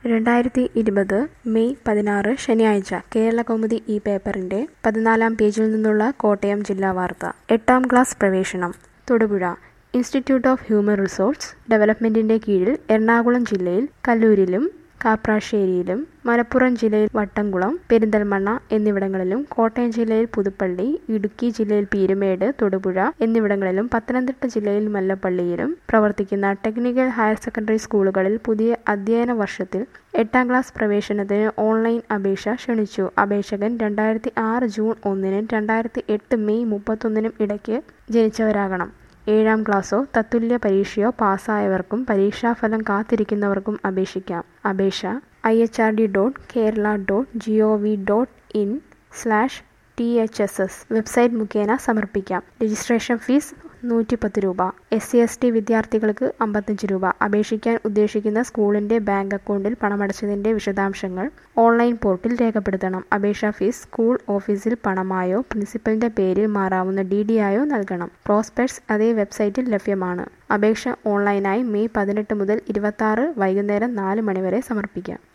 രണ്ടായിരത്തി ഇരുപത് മെയ് പതിനാറ് ശനിയാഴ്ച കേരളകൗമുദി ഈ പേപ്പറിന്റെ പതിനാലാം പേജിൽ നിന്നുള്ള കോട്ടയം ജില്ലാ വാർത്ത എട്ടാം ക്ലാസ് പ്രവേശനം Thodupuzha institute of human resource ഡെവലപ്മെന്റിന്റെ കീഴിൽ എറണാകുളം ജില്ലയിൽ കല്ലൂരിലും കാപ്രാശ്ശേരിയിലും മലപ്പുറം ജില്ലയിൽ വട്ടംകുളം പെരിന്തൽമണ്ണ എന്നിവിടങ്ങളിലും കോട്ടയം ജില്ലയിൽ പുതുപ്പള്ളി ഇടുക്കി ജില്ലയിൽ പീരുമേട് തൊടുപുഴ എന്നിവിടങ്ങളിലും പത്തനംതിട്ട ജില്ലയിൽ മല്ലപ്പള്ളിയിലും പ്രവർത്തിക്കുന്ന ടെക്നിക്കൽ ഹയർ സെക്കൻഡറി സ്കൂളുകളിൽ പുതിയ അധ്യയന വർഷത്തിൽ എട്ടാം ക്ലാസ് പ്രവേശനത്തിന് ഓൺലൈൻ അപേക്ഷ ക്ഷണിച്ചു അപേക്ഷകൻ രണ്ടായിരത്തി ആറ് ജൂൺ ഒന്നിനും രണ്ടായിരത്തി എട്ട് മെയ് മുപ്പത്തൊന്നിനും ഇടയ്ക്ക് ജനിച്ചവരാകണം ഏഴാം ക്ലാസ്സോ തത്തുല്യ പരീക്ഷയോ പാസ്സായവർക്കും പരീക്ഷാഫലം കാത്തിരിക്കുന്നവർക്കും അപേക്ഷിക്കാം അപേക്ഷ I H R D dot Kerala dot G O V dot in slash T H S S website മുഖേന സമർപ്പിക്കാം രജിസ്ട്രേഷൻ ഫീസ് നൂറ്റി പത്ത് രൂപ എസ് സി എസ് ടി വിദ്യാർത്ഥികൾക്ക് അമ്പത്തഞ്ച് രൂപ അപേക്ഷിക്കാൻ ഉദ്ദേശിക്കുന്ന സ്കൂളിന്റെ ബാങ്ക് അക്കൗണ്ടിൽ പണമടച്ചതിന്റെ വിശദാംശങ്ങൾ ഓൺലൈൻ പോർട്ടിൽ രേഖപ്പെടുത്തണം അപേക്ഷാ ഫീസ് സ്കൂൾ ഓഫീസിൽ പണമായോ പ്രിൻസിപ്പലിന്റെ പേരിൽ മാറാവുന്ന ഡി ഡി ആയോ നൽകണം പ്രോസ്പെക്ട്സ് അതേ വെബ്സൈറ്റിൽ ലഭ്യമാണ് അപേക്ഷ ഓൺലൈനായി മെയ് പതിനെട്ട് മുതൽ ഇരുപത്തി വൈകുന്നേരം നാല് മണിവരെ സമർപ്പിക്കാം